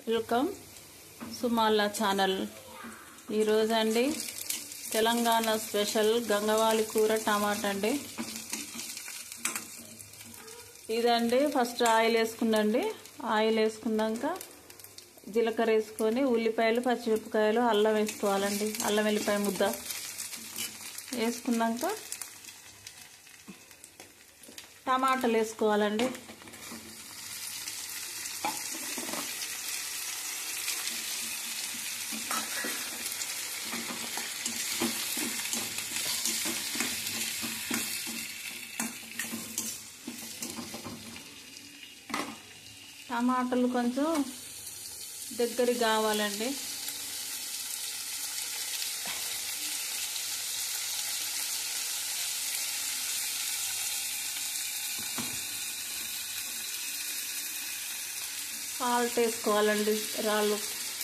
welcome సుమాల్లా channel ఈరోజు అండి Telangana special గంగవాలి కూర టమాటా అండి ఇదండి ఫస్ట్ ఆయిల్ వేసుకుందండి ఆయిల్ వేసుకున్నాక జీలకర్ర వేసుకొని ఉల్లిపాయలు పచ్చిమిరపకాయలు అల్లం వేసుకోవాలండి అల్లం వెల్లిపాయ ముద్ద వేసుకున్నాక టమాటాలు వేసుకోవాలండి టమాటాలు కొంచెం దగ్గరికి కావాలండి సాల్ట్ వేసుకోవాలండి రాళ్ళు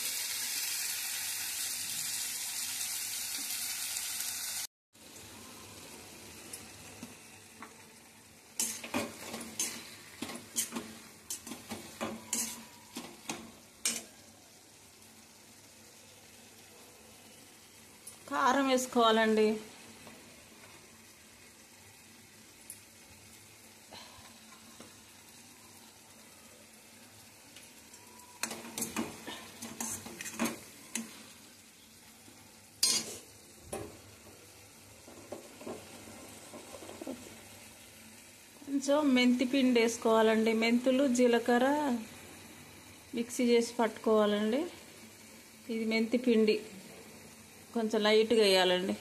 కారం వేసుకోవాలండి కొంచెం మెంతి పిండి వేసుకోవాలండి మెంతులు జీలకర్ర మిక్సీ చేసి పట్టుకోవాలండి ఇది మెంతి పిండి కొంచెం లైట్గా వేయాలండి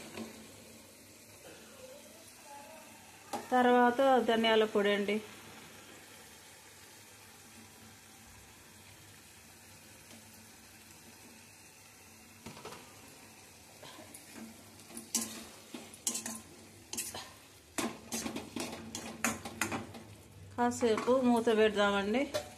తర్వాత ధనియాల పొడి అండి కాసేపు మూత పెడదామండి